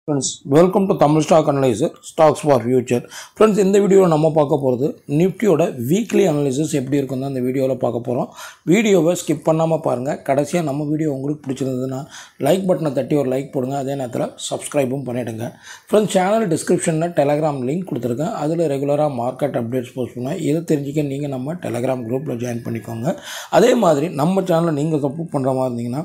friends welcome to Tamil stock analyser stocks for future friends இந்த வீடியோவில் நம்ம பார்க்க போகிறது நிஃப்டியோட வீக்லி அனலைசிஸ் எப்படி இருக்குன்னு தான் இந்த வீடியோவில் பார்க்க போகிறோம் வீடியோவை ஸ்கிப் பண்ணாமல் பாருங்கள் கடைசியாக நம்ம வீடியோ உங்களுக்கு பிடிச்சிருந்ததுன்னா லைக் பட்டனை தட்டி ஒரு லைக் போடுங்க அதே நேரத்தில் சப்ஸ்கிரைபும் பண்ணிவிடுங்க ஃப்ரெண்ட்ஸ் சேனல் டிஸ்கிரிப்ஷனில் டெலகிராம் லிங்க் கொடுத்துருக்கேன் அதில் ரெகுலராக மார்க்கெட் அப்டேட்ஸ் போஸ்ட் பண்ணுவேன் இதை தெரிஞ்சுக்க நீங்கள் நம்ம டெலகிராம் குரூப்பில் ஜாயின் பண்ணிக்கோங்க அதே மாதிரி நம்ம சேனலை நீங்கள் சப்போர்ட் பண்ணுற மாதிரி இருந்தீங்கன்னா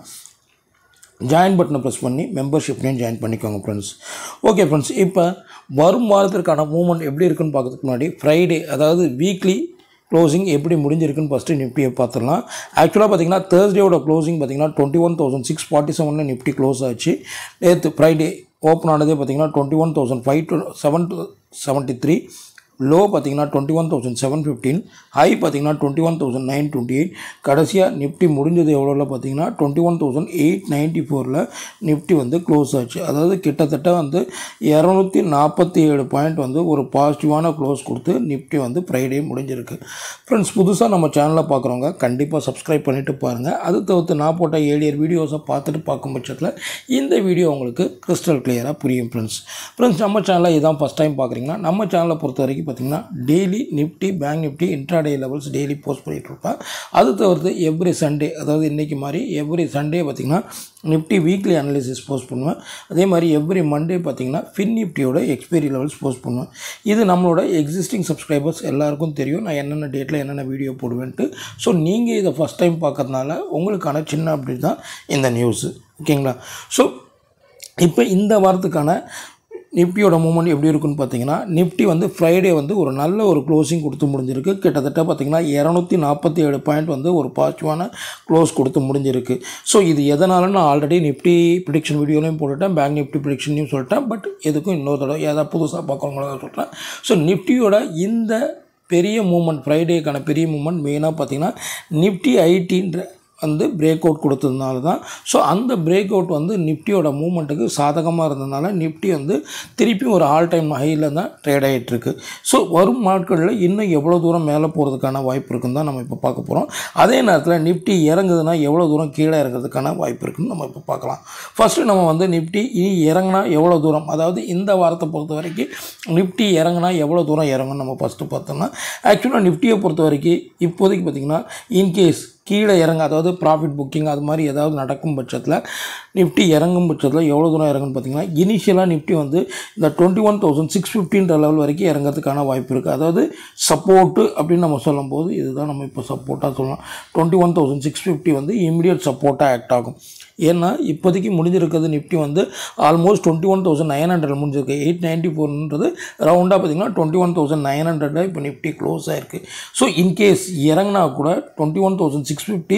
ஜாயின் பட்டனை ப்ரெஸ் பண்ணி மெம்பர்ஷிப்லையும் ஜாயின் பண்ணிக்கோங்க ஃப்ரெண்ட்ஸ் ஓகே ஃப்ரெண்ட்ஸ் இப்போ வரும் வாரத்திற்கான மூவ்மெண்ட் எப்படி இருக்குன்னு பார்க்கறதுக்கு முன்னாடி ஃப்ரைடே அதாவது வீக்லி க்ளோசிங் எப்படி முடிஞ்சிருக்குன்னு ஃபஸ்ட்டு நிஃப்டியை பார்த்துடலாம் ஆக்சுவலாக பார்த்தீங்கன்னா தேர்ஸ்டேவோட க்ளோசிங் பார்த்தீங்கன்னா twenty one thousand six forty செவனில் நிஃப்டி க்ளோஸ் ஆச்சு நேற்று ஃப்ரைடே ஓப்பன் ஆனதே பார்த்தீங்கன்னா twenty one thousand five two seven two seventy three low பார்த்தீங்கன்னா twenty one thousand seven fifteen high பார்த்தீங்கன்னா twenty one thousand nine twenty eight கடைசியாக Nifty முடிஞ்சது எவ்வளோவில் பார்த்தீங்கன்னா twenty one thousand eight ninety ஃபோரில் நிஃப்டி வந்து க்ளோஸ் ஆச்சு அதாவது கிட்டத்தட்ட வந்து இரநூத்தி நாற்பத்தி ஏழு பாயிண்ட் வந்து ஒரு பாசிட்டிவான க்ளோஸ் கொடுத்து நிஃப்டி வந்து ஃப்ரைடே முடிஞ்சிருக்கு ஃப்ரெண்ட்ஸ் புதுசாக நம்ம சேனலில் பார்க்குறவங்க கண்டிப்பாக சப்ஸ்கிரைப் பண்ணிவிட்டு பாருங்கள் அது தவிர்த்து நான் போட்ட ஏழியர் வீடியோஸை பார்த்துட்டு பார்க்கும் பட்சத்தில் இந்த வீடியோ உங்களுக்கு கிறிஸ்டல் கிளியராக புரியும் ஃப்ரெண்ட்ஸ் ஃப்ரெண்ட்ஸ் நம்ம சேனலில் இதான் ஃபஸ்ட் டைம் பார்க்குறீங்கன்னா நம்ம சேனலை பொறுத்த வரைக்கும் பார்த்தீங்கன்னா daily Nifty bank Nifty intraday levels daily post பண்ணிகிட்டு இருப்பேன் அது தவிர்த்து எவ்ரி சண்டே அதாவது இன்றைக்கி மாதிரி எவ்ரி சண்டே பார்த்திங்கன்னா நிஃப்டி வீக்லி அனாலிசிஸ் போஸ்ட் பண்ணுவேன் அதே மாதிரி எவ்ரி மண்டே பார்த்திங்கன்னா ஃபின் நிஃப்டியோட எக்ஸ்பைரி லெவல்ஸ் போஸ்ட் பண்ணுவேன் இது நம்மளோட எக்ஸிஸ்டிங் சப்ஸ்கிரைபர்ஸ் எல்லாருக்கும் தெரியும் நான் என்னென்ன டேட்டில் என்னென்ன வீடியோ போடுவேன்ட்டு ஸோ நீங்கள் இதை ஃபஸ்ட் டைம் பார்க்கறதுனால உங்களுக்கான சின்ன அப்டேட் தான் இந்த நியூஸு ஓகேங்களா ஸோ இப்போ இந்த வாரத்துக்கான நிஃப்டியோட மூவ்மெண்ட் எப்படி இருக்குன்னு பார்த்தீங்கன்னா நிஃப்டி வந்து ஃப்ரைடே வந்து ஒரு நல்ல ஒரு க்ளோசிங் கொடுத்து முடிஞ்சிருக்கு கிட்டத்தட்ட பார்த்தீங்கன்னா இரநூத்தி நாற்பத்தி ஏழு பாயிண்ட் வந்து ஒரு பாசிட்டிவான க்ளோஸ் கொடுத்து முடிஞ்சிருக்கு ஸோ இது எதனால நான் ஆல்ரெடி நிஃப்டி ப்ரிடிக்ஷன் வீடியோலையும் போட்டுட்டேன் பேங்க் நிஃப்டி ப்ரிடிக்ஷனையும் சொல்லிட்டேன் பட் எதுக்கும் இன்னொரு தடவை ஏதாவது புதுசாக பார்க்குறவங்கள சொல்கிறேன் ஸோ நிஃப்டியோட இந்த பெரிய மூமெண்ட் ஃப்ரைடேக்கான பெரிய மூமெண்ட் மெயினாக பார்த்தீங்கன்னா நிஃப்டி ஐடின்ற வந்து பிரேக் அவுட் கொடுத்ததுனால தான் ஸோ அந்த பிரேக் அவுட் வந்து நிஃப்டியோட மூமெண்ட்டுக்கு சாதகமாக இருந்ததுனால நிஃப்டி வந்து திருப்பி ஒரு ஆல் டைம் ஹையில் தான் ட்ரேட் ஆகிட்டுருக்கு ஸோ வரும் நாட்களில் இன்னும் எவ்வளோ தூரம் மேலே போகிறதுக்கான வாய்ப்பு இருக்குன்னு தான் நம்ம இப்போ பார்க்க போகிறோம் அதே நேரத்தில் நிஃப்டி இறங்குதுன்னா எவ்வளோ தூரம் கீழே இறங்குறதுக்கான வாய்ப்பு இருக்குன்னு நம்ம இப்போ பார்க்கலாம் ஃபஸ்ட்டு நம்ம வந்து நிஃப்டி இனி இறங்கினா எவ்வளோ தூரம் அதாவது இந்த வாரத்தை பொறுத்த வரைக்கும் நிஃப்டி இறங்கினா எவ்வளோ தூரம் இறங்குன்னு நம்ம ஃபஸ்ட்டு பார்த்தோம்னா ஆக்சுவலாக நிஃப்டியை பொறுத்த வரைக்கும் இப்போதைக்கு பார்த்திங்கன்னா இன்கேஸ் கீழே இறங்க அதாவது ப்ராஃபிட் புக்கிங் அது மாதிரி ஏதாவது நடக்கும் பட்சத்தில் நிஃப்டி இறங்கும் பட்சத்தில் எவ்வளோ தூரம் இறங்குன்னு பார்த்தீங்கன்னா இனிஷியலாக நிஃப்டி வந்து இந்த டுவெண்ட்டி ஒன் தௌசண்ட் சிக்ஸ் ஃபிஃப்டின்ற லெவல் வரைக்கும் இறங்கிறதுக்கான வாய்ப்பு இருக்குது அதாவது சப்போர்ட்டு அப்படின்னு நம்ம சொல்லும்போது இதுதான் நம்ம இப்போ சப்போர்ட்டாக சொல்லலாம் twenty one thousand six fifty வந்து இமீடியட் சப்போர்ட்டாக ஆக்ட் ஆகும் ஏன்னா இப்போதைக்கு முடிஞ்சிருக்கிறது நிஃப்டி வந்து almost twenty one thousand nine hundred முடிஞ்சிருக்கு எயிட் நைன்ட்டி ஃபோர்ன்றது ரவுண்டாக பார்த்தீங்கன்னா டுவெண்ட்டி ஒன் தௌசண்ட் நைன் ஹண்ட்ரடில் இப்போ நிஃப்டி க்ளோஸ் ஆயிருக்கு ஸோ இன்கேஸ் இறங்கினா கூட twenty one thousand six fifty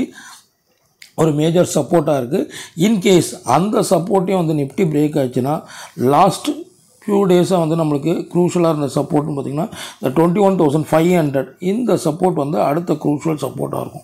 ஒரு மேஜர் சப்போர்ட்டாக இருக்குது இன்கேஸ் அந்த சப்போர்ட்டையும் வந்து நிஃப்டி பிரேக் ஆச்சுன்னா லாஸ்ட் ஃபியூ டேஸாக வந்து நம்மளுக்கு க்ரூஷலாக இருந்த சப்போர்ட்னு பார்த்திங்கன்னா இந்த twenty one thousand five hundred இந்த சப்போர்ட் வந்து அடுத்த க்ரூஷல் சப்போர்ட்டாக இருக்கும்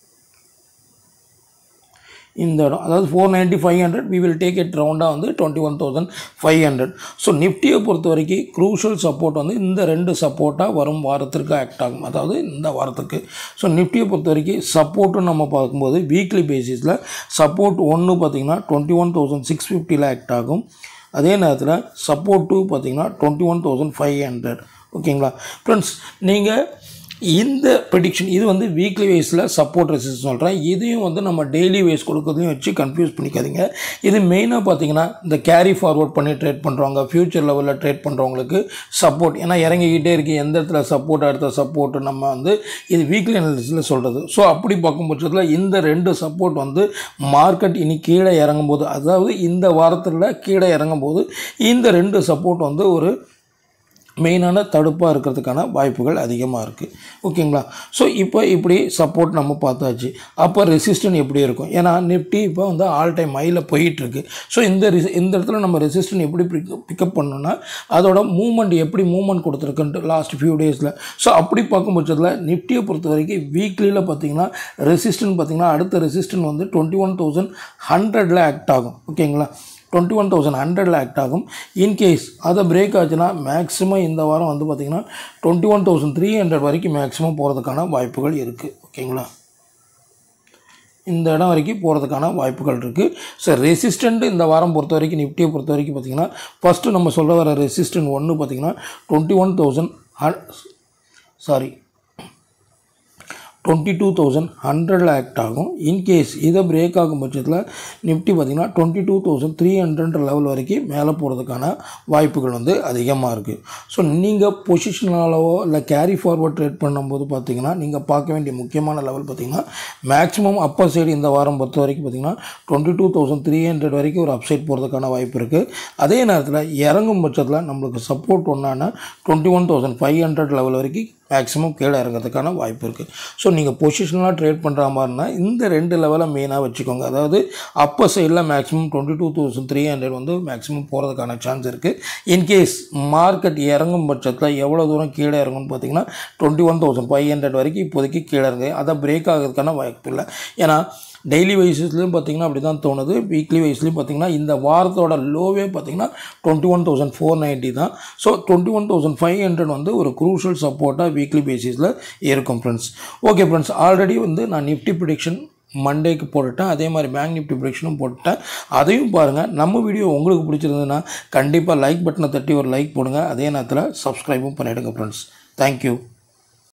இந்த இடம் அதாவது four ninety five hundred we will take it ரவுண்டாக வந்து twenty one thousand five hundred so நிஃப்டியை பொறுத்த வரைக்கும் க்ரூஷல் சப்போர்ட் வந்து இந்த ரெண்டு சப்போர்ட்டாக வரும் வாரத்திற்கு ஆக்ட் ஆகும் அதாவது இந்த வாரத்துக்கு ஸோ நிஃப்டியை பொறுத்த வரைக்கும் சப்போர்ட்டுன்னு நம்ம பார்க்கும்போது வீக்லி பேசிஸில் சப்போர்ட் ஒன்று பார்த்திங்கன்னா டுவெண்ட்டி ஒன் தௌசண்ட் சிக்ஸ் ஃபிஃப்டியில் ஆக்ட் ஆகும் அதே நேரத்தில் சப்போர்ட் டூ பார்த்திங்கன்னா twenty one thousand five hundred ஓகேங்களா ஃப்ரெண்ட்ஸ் நீங்கள் இந்த ப்ரெடிக்ஷன் இது வந்து வீக்லி வைஸில் சப்போர்ட் ரெசிஸ்ட் சொல்கிறேன் இதையும் வந்து நம்ம டெய்லி வைஸ் கொடுக்குறதையும் வச்சு கன்ஃபியூஸ் பண்ணிக்காதீங்க இது மெயினாக பார்த்தீங்கன்னா இந்த கேரி ஃபார்வர்ட் பண்ணி ட்ரேட் பண்ணுறவங்க ஃப்யூச்சர் லெவலில் ட்ரேட் பண்ணுறவங்களுக்கு சப்போர்ட் ஏன்னா இறங்கிக்கிட்டே இருக்கு எந்த இடத்துல சப்போர்ட் அடுத்த சப்போர்ட் நம்ம வந்து இது வீக்லி அனாலிசிஸில் சொல்கிறது ஸோ அப்படி பார்க்கும் பட்சத்தில் இந்த ரெண்டு சப்போர்ட் வந்து மார்க்கெட் இனி கீழே இறங்கும்போது அதாவது இந்த வாரத்தில் கீழே இறங்கும்போது இந்த ரெண்டு சப்போர்ட் வந்து ஒரு மெயினான தடுப்பாக இருக்கிறதுக்கான வாய்ப்புகள் அதிகமாக இருக்குது ஓகேங்களா ஸோ இப்போ இப்படி சப்போர்ட் நம்ம பார்த்தாச்சு அப்போ ரெசிஸ்டன் எப்படி இருக்கும் ஏன்னா நிஃப்டி இப்போ வந்து ஆல் டைம் ஹையில் போயிட்டுருக்கு ஸோ இந்த ரிஸ் இந்த இடத்துல நம்ம ரெசிஸ்டன் எப்படி பிக்கப் பண்ணோன்னா அதோட மூமெண்ட் எப்படி மூமெண்ட் கொடுத்துருக்குன்ட்டு லாஸ்ட் ஃபியூ டேஸில் ஸோ அப்படி பார்க்கும் பட்சத்தில் நிஃப்டியை பொறுத்த வரைக்கும் வீக்லியில் பார்த்தீங்கன்னா ரெசிஸ்டன் பார்த்தீங்கன்னா அடுத்த ரெசிஸ்டன் வந்து டுவெண்ட்டி ஒன் தௌசண்ட் ஹண்ட்ரடில் ஆக்ட் ஆகும் ஓகேங்களா டுவெண்ட்டி ஒன் தௌசண்ட் ஹண்ட்ரடில் ஆக்ட் ஆகும் இன்கேஸ் அதை பிரேக் ஆச்சுன்னா மேக்ஸிமம் இந்த வாரம் வந்து பார்த்திங்கன்னா twenty one thousand three hundred வரைக்கும் மேக்ஸிமம் போகிறதுக்கான வாய்ப்புகள் இருக்குது ஓகேங்களா இந்த இடம் வரைக்கும் போகிறதுக்கான வாய்ப்புகள் இருக்குது ஸோ ரெசிஸ்டண்ட் இந்த வாரம் பொறுத்த வரைக்கும் நிஃப்டியை பொறுத்த வரைக்கும் பார்த்திங்கன்னா ஃபஸ்ட்டு நம்ம சொல்ல வர ரெசிஸ்டன்ட் ஒன்று பார்த்திங்கன்னா twenty one thousand sorry twenty two thousand ஹண்ட்ரடில் ஆக்ட் ஆகும் இன்கேஸ் இதை பிரேக் ஆகும் பட்சத்தில் நிஃப்டி பார்த்திங்கன்னா twenty two thousand three hundred level வரைக்கும் மேலே போகிறதுக்கான வாய்ப்புகள் வந்து அதிகமாக இருக்குது ஸோ நீங்கள் பொசிஷனாலவோ இல்லை கேரி ஃபார்வர்ட் ட்ரேட் பண்ணும்போது பார்த்தீங்கன்னா நீங்கள் பார்க்க வேண்டிய முக்கியமான லெவல் பார்த்தீங்கன்னா மேக்ஸிமம் அப்பர் சைடு இந்த வாரம் பொறுத்த வரைக்கும் பார்த்தீங்கன்னா twenty two thousand three hundred வரைக்கும் ஒரு அப்சைட் போகிறதுக்கான வாய்ப்பு இருக்குது அதே நேரத்தில் இறங்கும் பட்சத்தில் நம்மளுக்கு சப்போர்ட் ஒன்றான twenty one thousand five hundred level வரைக்கும் மேக்ஸிமம் கீழே இறங்கிறதுக்கான வாய்ப்பு இருக்குது ஸோ நீங்கள் பொசிஷனலாக ட்ரேட் பண்ணுற மாதிரினா இந்த ரெண்டு லெவலை மெயினாக வச்சுக்கோங்க அதாவது அப்பர் சைடில் maximum twenty two thousand three hundred வந்து மேக்ஸிமம் போகிறதுக்கான சான்ஸ் இருக்குது இன்கேஸ் மார்க்கெட் இறங்கும் பட்சத்தில் எவ்வளோ தூரம் கீழே இறங்கும்னு பார்த்தீங்கன்னா twenty one thousand five hundred வரைக்கும் இப்போதைக்கு கீழே இறங்கு அதை பிரேக் ஆகிறதுக்கான வாய்ப்பு இல்லை ஏன்னா டெய்லி வைஸஸ்லையும் பார்த்தீங்கன்னா அப்படி தான் தோணுது வீக்லி வைஸ்லையும் பார்த்தீங்கன்னா இந்த வாரத்தோட லோவே பார்த்தீங்கன்னா twenty one thousand four ninety தான் so twenty one thousand five hundred வந்து ஒரு க்ரூஷியல் சப்போர்ட்டாக வீக்லி பேசிஸில் இருக்கும் ஃப்ரெண்ட்ஸ் ஓகே ஃப்ரெண்ட்ஸ் ஆல்ரெடி வந்து நான் நிஃப்டி ப்ரிடிக்ஷன் மண்டேக்கு போட்டுட்டேன் அதே மாதிரி பேங்க் நிஃப்டி ப்ரிடிக்ஷனும் போட்டுட்டேன் அதையும் பாருங்கள் நம்ம வீடியோ உங்களுக்கு பிடிச்சிருந்ததுன்னா கண்டிப்பாக லைக் பட்டனை தட்டி ஒரு லைக் போடுங்க அதே நேரத்தில் சப்ஸ்கிரைபும் பண்ணிவிடுங்க ஃப்ரெண்ட்ஸ் தேங்க்யூ